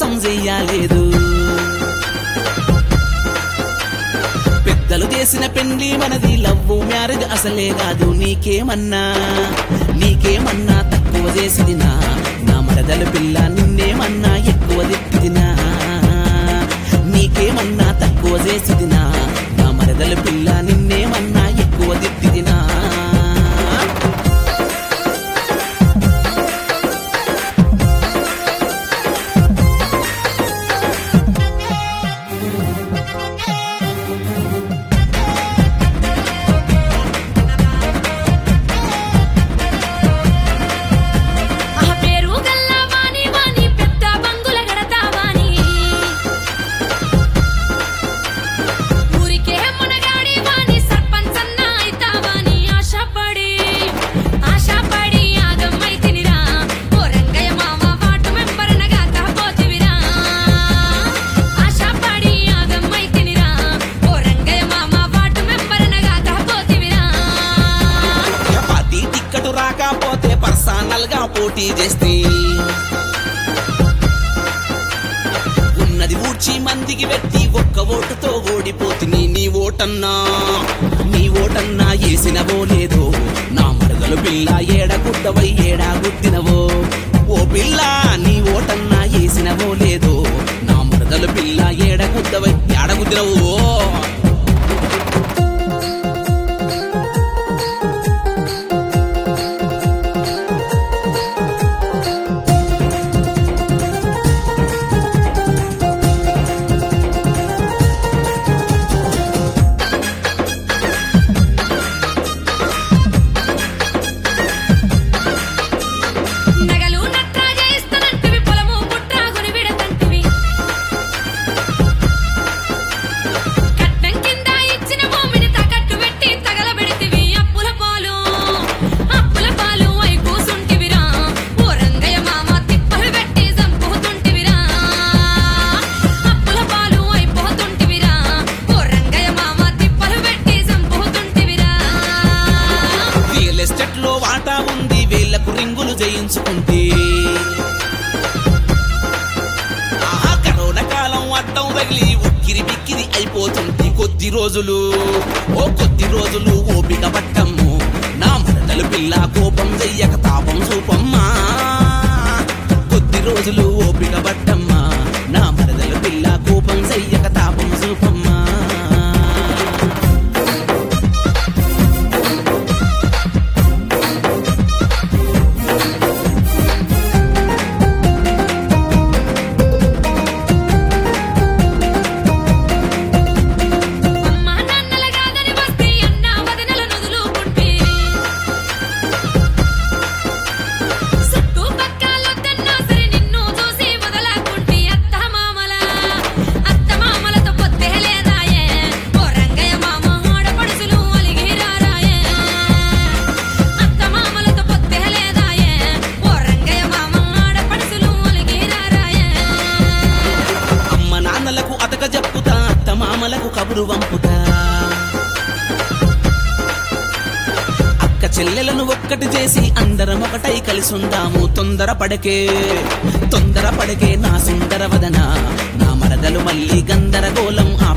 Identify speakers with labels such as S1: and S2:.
S1: కోపం చెయ్యలేదు పెద్దలు చేసిన పెండ్లి మనది లవ్వు మ్యారేజ్ అసలే కాదు నీకేమన్నా నీకేమన్నా తక్కువ చేసిదినా నా మరదల పిల్ల నిన్నేమన్నా ఎక్కువ తిప్పిదినా నీకేమన్నా తక్కువ చేసిదినా నా మరదల పిల్ల నిన్నేమన్నా ఎక్కువ తిప్పిదినా
S2: ఆ పేరు గల్ల వాణి వాణి పెద్ద బంగుల గడతావాని ఊరికే మునగాడి వాణి సర్పంచన్న అయితావాని ఆశపడి ఆశపడి ఆగమైతినిరా ఓ రంగయ్య మామ వాటు మెంబరనగా తహపోతివిరా ఆశపడి ఆగమైతినిరా ఓ రంగయ్య మామ వాటు మెంబరనగా తహపోతివిరా
S1: పార్టీ టిక్కటు రాకపోతే పర్సనల్ గా పోటీ చేస్తే ఉన్నది ఊడ్చి మందికి పెట్టి ఒక్క ఓటుతో ఓడిపోతుంది నీ ఓటన్నా నీ ఓటన్నా వేసినవో లేదో నా మరదలు పిల్ల ఏడగుడ్డవై ఏడా గుద్దినవో ఓ పిల్ల నీ ఓటన్నా వేసినవో లేదో నా మరదలు పిల్ల ఏడగుద్దవై ఏడగుద్దినవో
S2: నగలు నట్రా చేయిస్తానంటివి పొలము పుట్రా గురి విడతంటివి కట్నం కింద ఇచ్చిన భూమిని తాకట్టు పెట్టి తగలబెడితివి అప్పుల పాలు అప్పుల పాలు అయి కూసుంటివిరా ఓ రంగయ్య మామ తిప్పలు పెట్టి చంపుతుంటివిరా అప్పుల పాలు అయిపోతుంటివిరా ఓ రంగయ్య మామ తిప్పలు పెట్టి చంపుతుంటివిరా
S1: రియల్ ఎస్టేట్ లో వాటా ఉంది వేళ్లకు రింగులు చేయించుకుంటే ఆహా కరోనా కాలం అడ్డం తగిలి ఉక్కిరి బిక్కిరి అయిపోతుంది కొద్ది రోజులు ఓ కొద్ది రోజులు ఓపిక పట్టమ్ము నా మరదలు పిల్ల కోపం చెయ్యక తాపం చూపమ్మా కొద్ది రోజులు ఓపిక పట్టమ్మా నా మరదలు పిల్ల కోపం చెయ్యక తాపం చూపమ్మా
S2: అమ్మా నాన్నల కాదని వస్తే అన్న వదనల నుదులుకుంటే చుట్టూ పక్కలొద్దన్నా సరే నిన్ను చూసి వదలకుంటే అత్త మామల అత్త మామలతో పొత్తే లేదాయే ఓ రంగయ్య మామ ఆడపడుచులు అలిగిరారాయే అత్త మామలతో పొత్తే లేదాయే ఓ రంగయ్య మామ ఆడపడుచులు అలిగిరారాయే
S1: అమ్మ నాన్నలకు అతక చెప్పుతా అత్త మామలకు కబురు వంపుతా అక్క చెల్లెలను ఒక్కటి చేసి అందరం ఒకటై కలిసి ఉందాము తొందర పడకే తొందర పడకే నా సుందర వదన నా మరదలు మళ్ళీ గందరగోళం